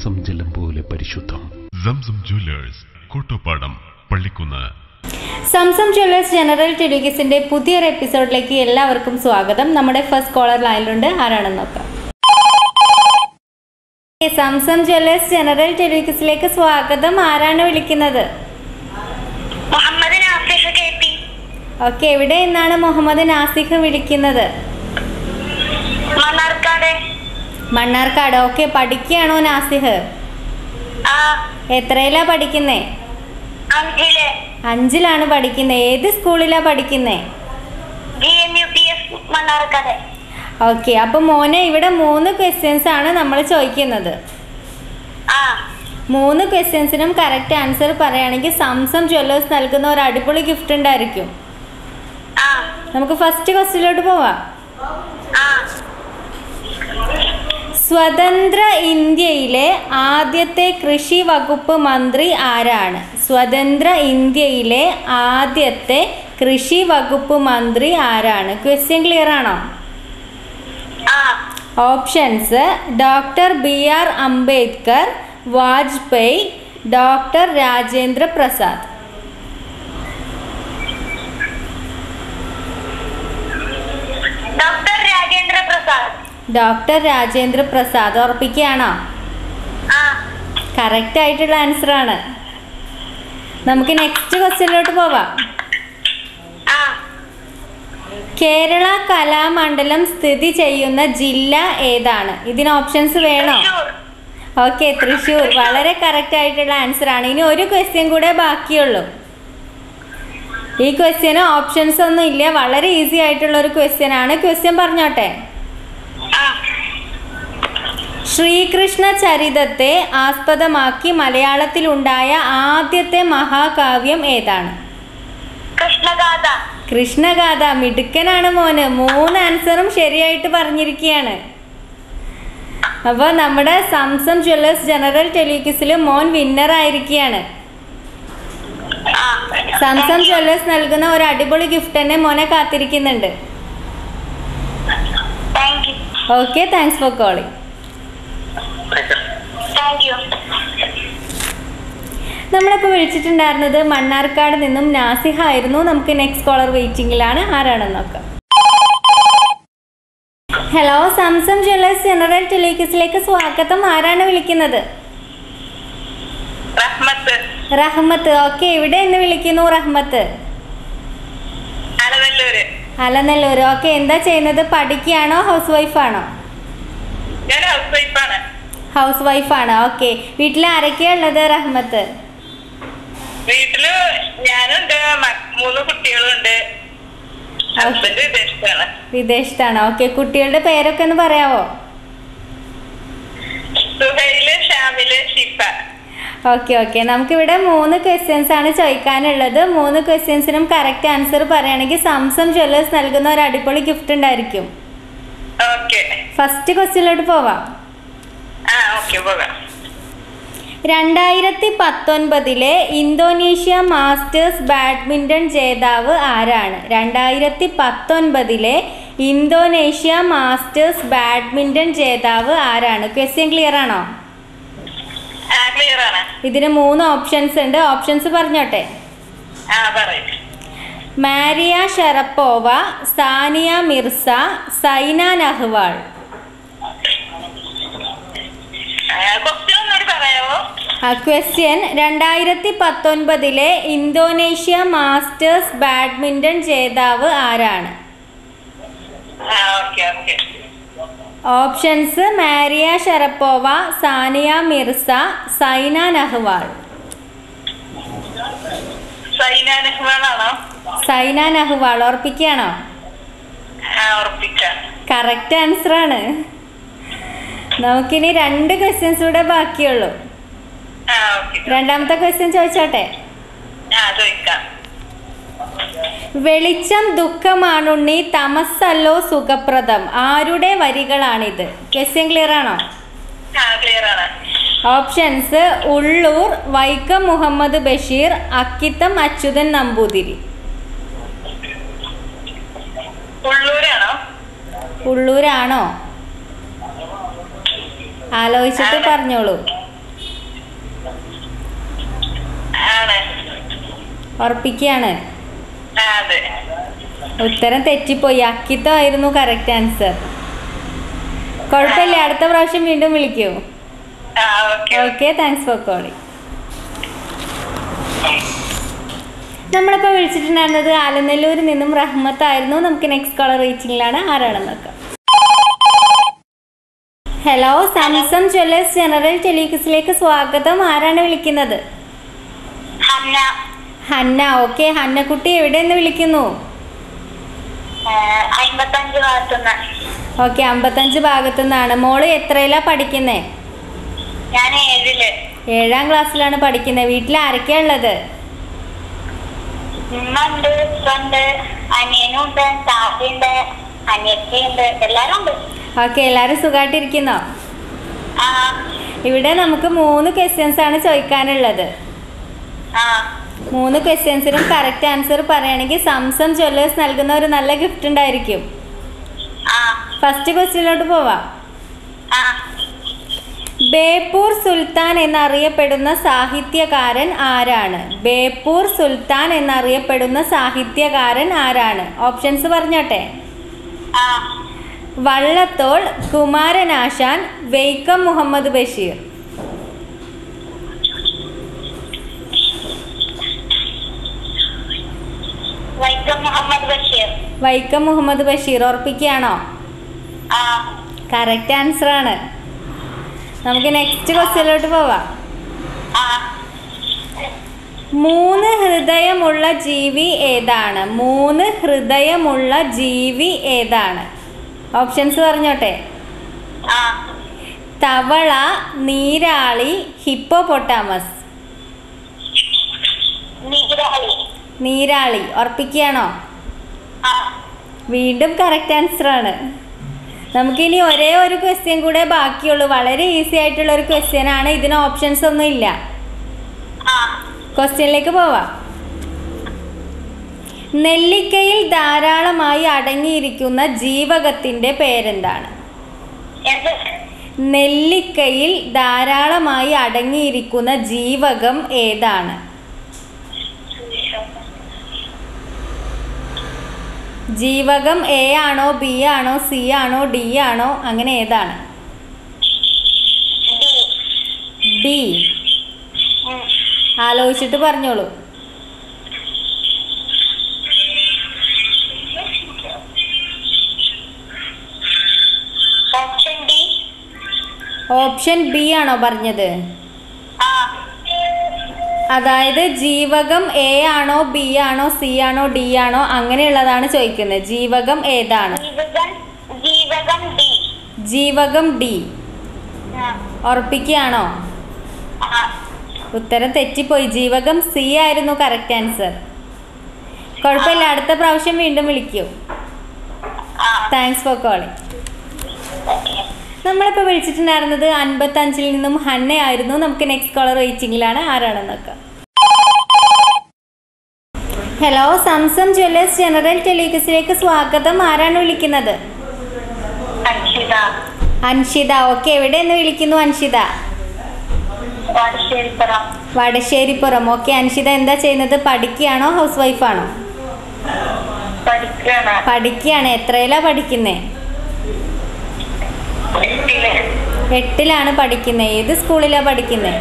Zamzam ജലം പോലെ പരിശുദ്ധം Zamzam jewellers Kottopadam Pallikkunnu Zamzam jewellers general ടെലിഗസിന്റെ പുതിയൊരു എപ്പിസോഡിലേക്ക് എല്ലാവർക്കും സ്വാഗതം നമ്മുടെ ഫസ്റ്റ് കോളർ ലൈനിലുണ്ട് ആരാണെന്ന് നോക്കാം ഏ, സംസം ജ്വല്ലേഴ്സ് ജനറൽ ടെലിഗസിലേക്ക് സ്വാഗതം ആരാണ് വിളിക്കുന്നത് Muhammad Nafis K P okay എവിടെ നിന്നാണ് മുഹമ്മദ് നാസിഖ് വിളിക്കുന്നത് മണ്ണാർക്കാട് മണ്ണാർക്കാട് ഓക്കെ പഠിക്കുകയാണോ നാസിഹ് ആ എത്രയിലാ പഠിക്കുന്നേ അഞ്ചില് അഞ്ചിലാണ് പഠിക്കുന്നത് ഏത് സ്കൂളിലാ പഠിക്കുന്നേ G M U P S Mannarkkad okay അപ്പോൾ മോനെ ഇവിടെ മൂന്ന് ക്വസ്റ്റ്യൻസ് ആണ് നമ്മൾ ചോദിക്കുന്നത് ആ മൂന്ന് ക്വസ്റ്റ്യൻസിനും കറക്റ്റ് ആൻസർ പറയുകയാണെങ്കിൽ സംസം ജ്വല്ലേഴ്സ് നൽകുന്ന ഒരു അടിപൊളി ഗിഫ്റ്റ് ഉണ്ടായിരിക്കും ആ നമുക്ക് ഫസ്റ്റ് ക്വസ്റ്റ്യനിലോട്ട് പോവാം ആ സ്വതന്ത്ര ഇന്ത്യയിലെ ആദ്യത്തെ കൃഷി വകുപ്പ് മന്ത്രി ആരാണ് സ്വതന്ത്ര ഇന്ത്യയിലെ ആദ്യത്തെ കൃഷി വകുപ്പ് മന്ത്രി ആരാണ് ക്വസ്റ്റ്യൻ ക്ലിയർ ആണോ ആ options doctor B R Ambedkar Vajpayee doctor Rajendra Prasad doctor Rajendra Prasad doctor Rajendra Prasad ഉറപ്പിക്കുകയാണോ ആ കറക്റ്റ് ആയിട്ടുള്ള ആൻസർ ആണ് നമുക്ക് നെക്സ്റ്റ് ക്വസ്റ്റ്യനിലോട്ട് പോവാം ആ കേരള കലാമണ്ഡലം സ്ഥിതി ചെയ്യുന്ന ജില്ല ഏതാണ് ഇതിന് ഓപ്ഷൻസ് വേണോ തൃശൂർ ഓക്കെ തൃശ്ശൂർ വളരെ കറക്റ്റ് ആയിട്ടുള്ള ആൻസർ ആണ് ഇനി ഒരു ക്വസ്റ്റ്യൻ കൂടെ ബാക്കിയുള്ളൂ ഈ ക്വസ്റ്റ്യന് ഓപ്ഷൻസ് ഒന്നും ഇല്ല വളരെ ഈസി ആയിട്ടുള്ള ഒരു ക്വസ്റ്റ്യൻ ആണ് ക്വസ്റ്റ്യൻ പറഞ്ഞോട്ടെ ആ ശ്രീകൃഷ്ണ ചരിതത്തെ ആസ്പദമാക്കി മലയാളത്തിലുണ്ടായ ആദ്യത്തെ മഹാകാവ്യം ഏതാണ് കൃഷ്ണഗാഥ കൃഷ്ണഗാഥ മിടുക്കനാണ് മോന് മൂന്ന് ആൻസറും ശരിയായിട്ട് പറഞ്ഞിരിക്കുകയാണ് അപ്പോൾ നമ്മുടെ സംസം ജ്വല്ലേഴ്സ് ജനറൽ ടെലിക്യൂസിൽ മോൻ വിന്നർ ആയിരിക്കുകയാണ് ആ സംസം ജ്വല്ലേഴ്സ് നൽകുന്ന ഒരു അടിപൊളി ഗിഫ്റ്റ് തന്നെ മോനെ കാത്തിരിക്കുന്നുണ്ട് thank you okay thanks for calling thank you നമ്മളിപ്പോൾ വിളിച്ചിട്ടുണ്ടായിരുന്നത് മണ്ണാർക്കാട് നിന്നും നാസിഹ ആയിരുന്നു നമുക്ക് നെക്സ്റ്റ് കോളർ വെയിറ്റിംഗിലാണ് ആരാണെന്ന് നോക്കാം ഹലോ സംസം ജ്വല്ലേഴ്സ് ജനറൽ ടെലിക്യൂസിലേക്ക് സ്വാഗതം ആരാണ് വിളിക്കുന്നത് റഹ്മത്ത് റഹ്മത്ത് ഓക്കെ എവിടെ നിന്ന് വിളിക്കുന്നു റഹ്മത്ത് അലനല്ലൂര് അലനല്ലൂർ ഓക്കെ എന്താ ചെയ്യുന്നത് പഠിക്കുകയാണോ ഹൗസ് വൈഫാണോ ഞാൻ ഹൗസ് വൈഫാണ് ഹൗസ് വൈഫാണ് ഓക്കെ വീട്ടിൽ ആരൊക്കെയാ ഉള്ളത് റഹ്മത്ത് വീട്ടില് ഞാനുണ്ട് മ- മൂന്ന് കുട്ടികളുണ്ട് ഹസ്ബൻഡ് വിദേശത്താണ് വിദേശത്താണ് ഓക്കെ കുട്ടികളുടെ പേരൊക്കെ ഒന്ന് പറയാവോ സുഹൈല് ഷാമില് ഷിഫ ഓക്കെ ഓക്കെ നമുക്കിവിടെ മൂന്ന് ക്വസ്റ്റ്യൻസ് ആണ് ചോദിക്കാനുള്ളത് മൂന്ന് ക്വസ്റ്റ്യൻസിനും കറക്റ്റ് ആൻസർ പറയുകയാണെങ്കിൽ സംസം ജ്വല്ലേഴ്സ് നൽകുന്ന ഒരു അടിപൊളി ഗിഫ്റ്റ് ഉണ്ടായിരിക്കും ഓക്കെ ഫസ്റ്റ് ക്വസ്റ്റ്യനിലോട്ട് പോവാം ആ ഓക്കെ പോകാം രണ്ടായിരത്തി പത്തൊൻപതിലെ ഇന്തോനേഷ്യ മാസ്റ്റേഴ്സ് ബാഡ്മിൻ്റൺ ജേതാവ് ആരാണ് രണ്ടായിരത്തി പത്തൊൻപതിലെ ഇന്തോനേഷ്യ മാസ്റ്റേഴ്സ് ബാഡ്മിൻ്റൺ ജേതാവ് ആരാണ് ക്വസ്റ്റ്യൻ ക്ലിയർ ആണോ ആ ക്ലിയർ ആണ് ഇതിന് മൂന്ന് ഓപ്ഷൻസ് ഉണ്ട് ഓപ്ഷൻസ് പറഞ്ഞോട്ടെ ആ പറയും Maria Sharapova Sania Mirza Saina Nehwal question ഒന്നുകൂടി പറയാവോ ക്വസ്റ്റ്യൻ രണ്ടായിരത്തി പത്തൊൻപതിലെ ഇന്തോനേഷ്യ മാസ്റ്റേഴ്സ് ബാഡ്മിൻ്റൺ ജേതാവ് ആരാണ് ആ okay okay options Maria Sharapova Sania Mirza Saina Nehwal Saina നെഹ്വാളാണോ സൈന നെഹ്വാൾ ഓർപ്പിക്കുകയാണോ ആ ഉറപ്പിക്കാം കറക്റ്റ് ആൻസർ ആണ് നമുക്കിനി രണ്ട് ക്വസ്റ്റ്യൻസ് കൂടെ ബാക്കിയുള്ളൂ ആ ഓക്കെ രണ്ടാമത്തെ ക്വസ്റ്റ്യൻ ചോദിച്ചോട്ടെ ആ ചോദിക്കാം വെളിച്ചം ദുഃഖമാണുണ്ണി തമസ്സല്ലോ സുഖപ്രദം ആരുടെ വരികളാണിത് ക്വസ്റ്റ്യൻ ക്ലിയർ ആണോ ആ ക്ലിയർ ആണ് ഓപ്ഷൻസ് ഉള്ളൂർ വൈക്കം മുഹമ്മദ് ബഷീർ അക്കിത്തം അച്യുതൻ നമ്പൂതിരി ഉള്ളൂരാണോ ഉള്ളൂരാണോ ആലോചിച്ചിട്ട് ആണ്. പറഞ്ഞോളൂ ഉറപ്പിക്കുകയാണ് ആ അതെ ഉത്തരം തെറ്റിപ്പോയി അക്കിത്തോ ആയിരുന്നു കറക്റ്റ് ആൻസർ കുഴപ്പമില്ല അടുത്ത പ്രാവശ്യം വീണ്ടും വിളിക്കൂ ആ okay okay thanks for calling നമ്മളിപ്പോൾ വിളിച്ചിട്ടുണ്ടായിരുന്നത് ആലനല്ലൂരിൽ നിന്നും റഹ്മത്തായിരുന്നു നമുക്ക് നെക്സ്റ്റ് കോളർ റീച്ചിങ്ങിലാണ് ആരാണെന്ന് നോക്കാം ഹലോ സാംസം ജ്വല്ലേഴ്സ് ജനറൽ ടെലിക്സിലേക്ക് സ്വാഗതം ആരാണ് വിളിക്കുന്നത് ഹന്ന ഹന്ന ഓക്കെ ഹന്നക്കുട്ടി എവിടെ നിന്ന് വിളിക്കുന്നു അമ്പത്തഞ്ച് ഭാഗത്തുനിന്ന് ഓക്കെ അമ്പത്തഞ്ച് ഭാഗത്തു നിന്നാണ് മോള് എത്രയിലാ പഠിക്കുന്നേ ഞാൻ ഏഴില് ഏഴാം ക്ലാസ്സിലാണ് പഠിക്കുന്നത് വീട്ടിൽ ആരൊക്കെയാ ഉള്ളത് ഉമ്മ ഉണ്ട് ഉപ്പുണ്ട് അനിയനും ഉണ്ട് താത്തയുണ്ട് അനിയത്തിയുണ്ട് എല്ലാരും ഉണ്ട് ഓക്കെ എല്ലാവരും സുഖമായിട്ടിരിക്കുന്നോ ആ ഇവിടെ നമുക്ക് മൂന്ന് ക്വസ്റ്റ്യൻസ് ആണ് ചോദിക്കാനുള്ളത് ആ മൂന്ന് ക്വസ്റ്റ്യൻസിനും കറക്റ്റ് ആൻസർ പറയുകയാണെങ്കിൽ സംസം ജ്വല്ലേഴ്സ് നൽകുന്ന ഒരു നല്ല ഗിഫ്റ്റ് ഉണ്ടായിരിക്കും ആ ഫസ്റ്റ് ക്വസ്റ്റ്യനിലോട്ട് പോവാം ആ ബേപ്പൂർ സുൽത്താൻ എന്നറിയപ്പെടുന്ന സാഹിത്യകാരൻ ആരാണ് ബേപ്പൂർ സുൽത്താൻ എന്നറിയപ്പെടുന്ന സാഹിത്യകാരൻ ആരാണ് ഓപ്ഷൻസ് പറഞ്ഞോട്ടെ ആ വള്ളത്തോൾ കുമാരനാശാൻ വൈക്കം മുഹമ്മദ് ബഷീർ വൈക്കം മുഹമ്മദ് ബഷീർ വൈക്കം മുഹമ്മദ് ബഷീർ ഉറപ്പിക്കുകയാണോ ആ കറക്റ്റ് ആൻസർ ആണ് നമുക്ക് നെക്സ്റ്റ് ക്വസ്റ്റ്യനിലോട്ട് പോവാം ആ മൂന്ന് ഹൃദയമുള്ള ജീവി ഏതാണ് മൂന്ന് ഹൃദയമുള്ള ജീവി ഏതാണ് ഓപ്ഷൻസ് പറഞ്ഞോട്ടെ ആ തവള നീരാളി ഹിപ്പോപൊട്ടാമസ് നീരാളി നീരാളി ഉറപ്പിക്കുകയാണോ ആ വീണ്ടും കറക്റ്റ് ആൻസർ ആണ് നമുക്കിനി ഒരേ ഒരു ക്വസ്റ്റ്യൻ കൂടെ ബാക്കിയുള്ളൂ വളരെ ഈസി ആയിട്ടുള്ള ഒരു ക്വസ്റ്റ്യൻ ആണ് ഇതിന് ഓപ്ഷൻസ് ഒന്നും ഇല്ല ആ ക്വസ്റ്റ്യനിലേക്ക് പോവാം നെല്ലിക്കയിൽ ധാരാളമായി അടങ്ങിയിരിക്കുന്ന ജീവകത്തിന്റെ പേരെന്താണ് എന്ത് നെല്ലിക്കയിൽ ധാരാളമായി അടങ്ങിയിരിക്കുന്ന ജീവകം ഏതാണ് ജീവകം എ ആണോ ബി ആണോ സി ആണോ ഡി ആണോ അങ്ങനെ ഏതാണ് ഡി ബി ഉം. ആലോചിച്ചിട്ട് പറഞ്ഞോളൂ ഓപ്ഷൻ ഡി ഓപ്ഷൻ ബി ആണോ പറഞ്ഞത് ആ അതായത് ജീവകം എ ആണോ ബി ആണോ സി ആണോ ഡി ആണോ അങ്ങനെയുള്ളതാണ് ചോദിക്കുന്നത് ജീവകം ഏതാണ് ജീവകം ജീവകം ഡി ജീവകം ഡി ആ. ഉറപ്പിക്കുകയാണോ ആ ഉത്തരം തെറ്റിപ്പോയി ജീവകം സി ആയിരുന്നു കറക്റ്റ് ആൻസർ കുഴപ്പമില്ല അടുത്ത പ്രാവശ്യം വീണ്ടും വിളിക്കൂ ആ താങ്ക്സ് ഫോർ കോളിംഗ് ഓക്കെ നമ്മളിപ്പോൾ വിളിച്ചിട്ടുണ്ടായിരുന്നത് അൻപത്തഞ്ചിൽ നിന്നും ഹന്ന ആയിരുന്നു നമുക്ക് നെക്സ്റ്റ് കോളർ വെയിറ്റിംഗിലാണ് ആരാണെന്ന് നോക്കാം ഹലോ സംസം ജ്വല്ലേഴ്സ് ജനറൽ ടെലിഗസിലേക്ക് സ്വാഗതം ആരാണ് വിളിക്കുന്നത് അക്ഷിത അൻഷിത ഓക്കെ എവിടെ നിന്ന് വിളിക്കുന്നു അൻഷിത വടശ്ശേരിപ്പുറം വടശ്ശേരിപ്പുറം ഓക്കെ അൻഷിത എന്താ ചെയ്യുന്നത് പഠിക്കുകയാണോ ഹൗസ് വൈഫാണോ പഠിക്കുകയാണ് പഠിക്കുകയാണ് എത്രയിലാ പഠിക്കുന്നേ എട്ടില് എട്ടിലാണ് പഠിക്കുന്നത് ഏത് സ്കൂളിലാണ് പഠിക്കുന്നത്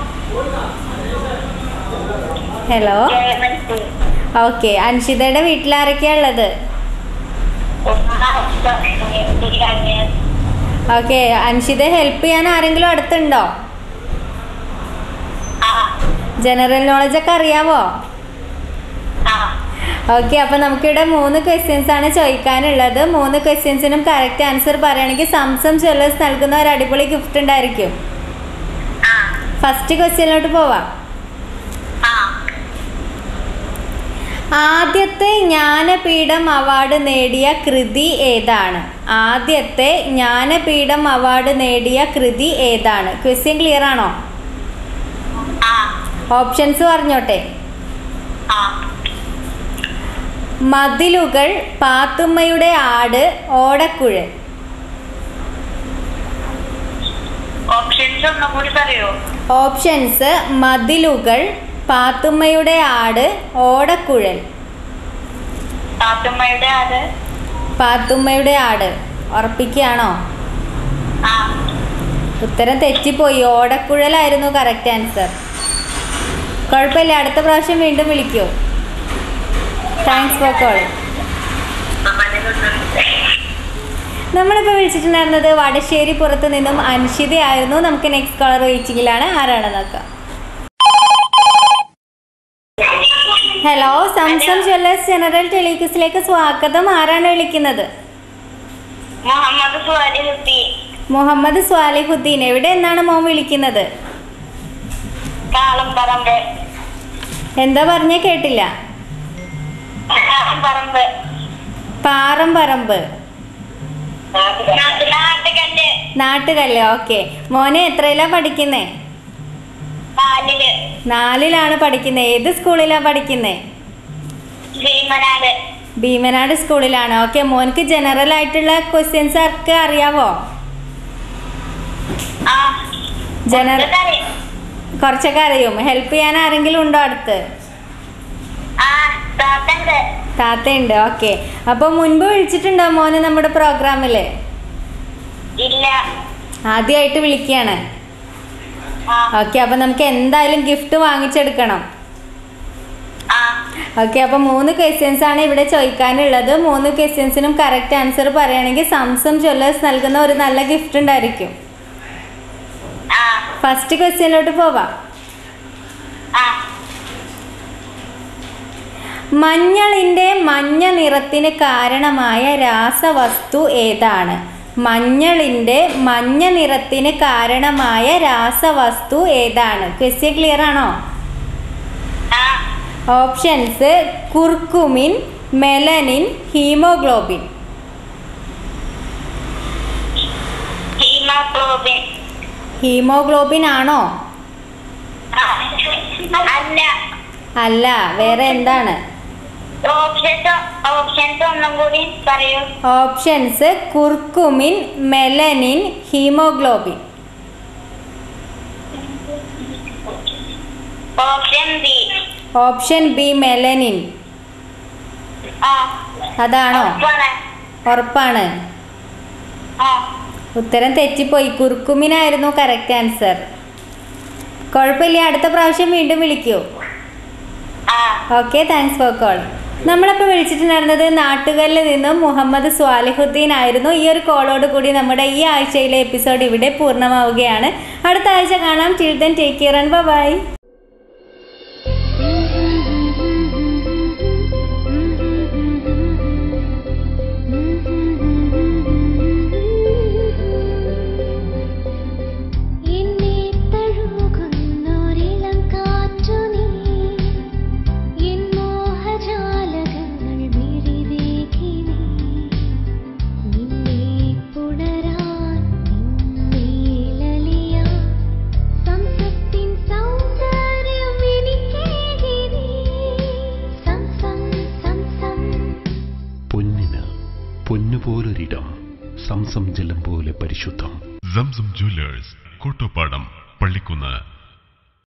ഹലോ ഗവൺമെന്റ് ഓക്കെ അൻഷിതയുടെ വീട്ടിലാരൊക്കെയാ ഉള്ളത് ഓക്കെ അൻഷിത ഹെൽപ്പ് ചെയ്യാൻ ആരെങ്കിലും അടുത്തുണ്ടോ ആ ജനറൽ നോളജ് ഒക്കെ അറിയാവോ ആ ഓക്കെ അപ്പം നമുക്കിവിടെ മൂന്ന് ക്വസ്റ്റ്യൻസ് ആണ് ചോദിക്കാനുള്ളത് മൂന്ന് ക്വസ്റ്റ്യൻസിനും കറക്റ്റ് ആൻസർ പറയുകയാണെങ്കിൽ സംസം ജ്വല്ലേഴ്സ് നൽകുന്ന ഒരു അടിപൊളി ഗിഫ്റ്റ് ഉണ്ടായിരിക്കും ആ ഫസ്റ്റ് ക്വസ്റ്റ്യനിലോട്ട് പോവാം ആ ആദ്യത്തെ ജ്ഞാനപീഠം അവാർഡ് നേടിയ കൃതി ഏതാണ് ആദ്യത്തെ ജ്ഞാനപീഠം അവാർഡ് നേടിയ കൃതി ഏതാണ് ക്വസ്റ്റ്യൻ ക്ലിയർ ആണോ ആ ഓപ്ഷൻസ് പറഞ്ഞോട്ടെ ആ മതിലുകൾ പാത്തുമ്മയുടെ ആട് ഓടക്കുഴൽ ഓപ്ഷൻസ് ഒന്നും കൂടി പറയോ ഓപ്ഷൻസ് മതിലുകൾ പാത്തുമ്മയുടെ ആട് ഓടക്കുഴൽ പാത്തുമ്മയുടെ അത് പാത്തുമ്മയുടെ ആട് ഉറപ്പിക്കുകയാണോ ആ ഉത്തരം തെറ്റിപ്പോയി ഓടക്കുഴലായിരുന്നു കറക്റ്റ് ആൻസർ കുഴപ്പമില്ല അടുത്ത പ്രാവശ്യം വീണ്ടും വിളിക്കൂ താങ്ക്സ് ഫോർ കോൾ നമ്മളിപ്പോൾ വിളിച്ചിട്ടുണ്ടായിരുന്നത് വടശ്ശേരി പുറത്ത് നിന്നും അൻഷിതയായിരുന്നു നമുക്ക് നെക്സ്റ്റ് കോളർ വെയിറ്റിംഗിലാണ് ആരാണ് നോക്കാം ഹലോ സംസം ജ്വല്ലേഴ്സ് ജനറൽ ടെലിക്യൂസിലേക്ക് സ്വാഗതം ആരാണ് വിളിക്കുന്നത് മുഹമ്മദ് സുവാലി കുത്തി മുഹമ്മദ് സ്വാലിഹുദ്ദീൻ എവിടെ നിന്നാണ് മോൻ വിളിക്കുന്നത് കാളംപറമ്പ് എന്താ പറഞ്ഞേ കേട്ടില്ല കാളംപറമ്പ് പാറമ്പറമ്പ് നാട്ടുകല്ല് നാട്ടുകല്ലേ ഓക്കെ മോനെ എത്രയിലാ പഠിക്കുന്നേ നാലില് നാലിലാണ് പഠിക്കുന്നത് ഏത് സ്കൂളിലാണ് പഠിക്കുന്നത് ഭീമനാട് ഭീമനാട് സ്കൂളിലാണ് ഓക്കെ മോൻക്ക് ജനറൽ ആയിട്ടുള്ള ക്വസ്റ്റ്യൻസ് ഒക്കെ അറിയാവോ ആ ജനറൽ ഇതൊക്കെ കുറച്ചൊക്കെ അറിയും ഹെൽപ്പ് ചെയ്യാൻ ആരെങ്കിലും ഉണ്ടോ അടുത്ത് ആ താത്തണ്ട് താത്തയുണ്ട് ഓക്കെ അപ്പോൾ മുൻപ് വിളിച്ചിട്ടുണ്ടോ മോന് നമ്മുടെ പ്രോഗ്രാമിൽ ഇല്ല ആദ്യമായിട്ട് വിളിക്കുകയാണ് ആ ഓക്കെ അപ്പോൾ നമുക്ക് എന്തായാലും ഗിഫ്റ്റ് വാങ്ങിച്ചെടുക്കണം ആ ഓക്കെ അപ്പോൾ മൂന്ന് ക്വസ്റ്റ്യൻസ് ആണ് ഇവിടെ ചോദിക്കാനുള്ളത് മൂന്ന് ക്വസ്റ്റ്യൻസിനും കറക്റ്റ് ആൻസർ പറയുകയാണെങ്കിൽ സംസം ജ്വല്ലേഴ്സ് നൽകുന്ന ഒരു നല്ല ഗിഫ്റ്റ് ഉണ്ടായിരിക്കും ആ ഫസ്റ്റ് ക്വസ്റ്റ്യനിലോട്ട് പോവാം ആ മഞ്ഞളിൻ്റെ മഞ്ഞ നിറത്തിന് കാരണമായ രാസവസ്തു ഏതാണ് മഞ്ഞളിൻ്റെ മഞ്ഞ നിറത്തിന് കാരണമായ രാസവസ്തു ഏതാണ് ക്വസ്റ്റ്യൻ ക്ലിയർ ആണോ ആ options curcumin melanin haemoglobin haemoglobin haemoglobin ആണോ ആ. അല്ല അല്ല വേറെ എന്താണ് ഓപ്ഷൻസ് ഓപ്ഷൻസ് ഒന്നും കൂടി പറയൂ options curcumin melanin haemoglobin option B option B melanin ആ അതാണോ ഉറപ്പാണ്. ഉറപ്പാണ് ആ ഉത്തരം തെറ്റിപ്പോയി കുർക്കുമിനായിരുന്നു കറക്റ്റ് ആൻസർ കുഴപ്പമില്ല അടുത്ത പ്രാവശ്യം വീണ്ടും വിളിക്കൂ ആ ഓക്കെ താങ്ക്സ് ഫോർ കോൾ നമ്മളപ്പോൾ വിളിച്ചിട്ടുണ്ടായിരുന്നത് നാട്ടുകളിൽ നിന്നും മുഹമ്മദ് സ്വാലിഹുദ്ദീൻ ആയിരുന്നു ഈ ഒരു കോളോട് കൂടി നമ്മുടെ ഈ ആഴ്ചയിലെ എപ്പിസോഡ് ഇവിടെ പൂർണ്ണമാവുകയാണ് അടുത്ത ആഴ്ച കാണാം till then take care and bye എന്നെ തഴുകുന്നൊരിളം കാറ്റു നീ എൻ മോഹജാലകങ്ങൾ വിരിവേകി നീ നിന്നെ പുണരാൻ നിന്നേലലിയാൻ സംസത്തിൻ സൗന്ദര്യം എനിക്കേകി നീ സംസം സംസം പൊന്നിന് പൊന്നുപോലൊരിടം സംസം ജലം പോലെ പരിശുദ്ധം സംസം ജ്വല്ലേഴ്സ് കോട്ടോപ്പാടം പള്ളിക്കുന്ന്